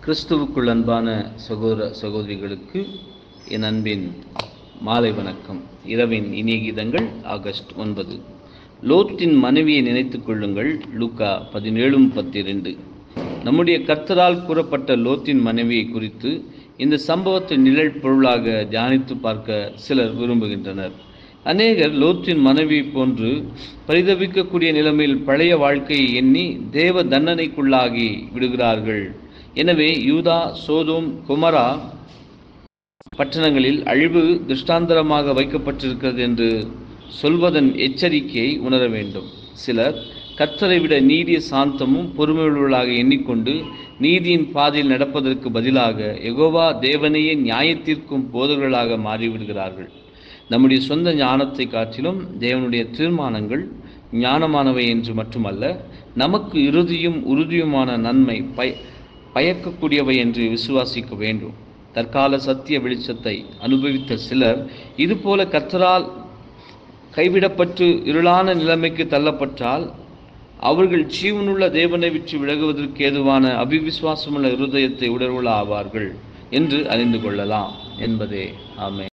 கிறிஸ்துவுக்குள் அன்பான சகோதர சகோதரிகளுக்கு என் அன்பின் மாலை வணக்கம் இரவின் இனிய கீதங்கள் ஆகஸ்ட் ஒன்பது லோத்தின் மனைவியை நினைத்துக் கொள்ளுங்கள் லூக்கா பதினேழும் பத்திரண்டு நம்முடைய கர்த்தரால் கூறப்பட்ட லோத்தின் மனைவியை குறித்து இந்த சம்பவத்தை நிழல் பொருளாக தியானித்து பார்க்க சிலர் விரும்புகின்றனர் அநேகர் லோத்தின் மனைவியை போன்று பரிதவிக்கக்கூடிய நிலைமையில் பழைய வாழ்க்கையை எண்ணி தேவ தண்டனைக்குள்ளாகி விடுகிறார்கள் எனவே யூதா சோதோம் குமரா பட்டணங்களில் அழிவு திருஷ்டாந்தரமாக வைக்கப்பட்டிருக்கிறது என்று சொல்வதன் எச்சரிக்கையை உணர வேண்டும் சிலர் கத்தரை விட நீடிய சாந்தமும் பொறுமையுள்ளவர்களாக எண்ணிக்கொண்டு நீதியின் பாதையில் நடப்பதற்கு பதிலாக எகோவா தேவனையே நியாயத்திற்கும் போதர்களாக மாறிவிடுகிறார்கள் நம்முடைய சொந்த ஞானத்தை காட்டிலும் தேவனுடைய தீர்மானங்கள் ஞானமானவை என்று மட்டுமல்ல நமக்கு இறுதியும் உறுதியுமான நன்மை பய பயக்கக்கூடியவை என்று விசுவாசிக்க வேண்டும் தற்கால சத்திய வெளிச்சத்தை அனுபவித்த சிலர் இதுபோல கர்த்தரால் கைவிடப்பட்டு இருளான நிலைமைக்கு தள்ளப்பட்டால் அவர்கள் ஜீவனுள்ள தேவனை விட்டு விலகுவதற்கு ஏதுவான அபிவிசுவாசமுள்ள இருதயத்தை உடற்குள்ள ஆவார்கள் என்று அறிந்து கொள்ளலாம் என்பதே ஆமே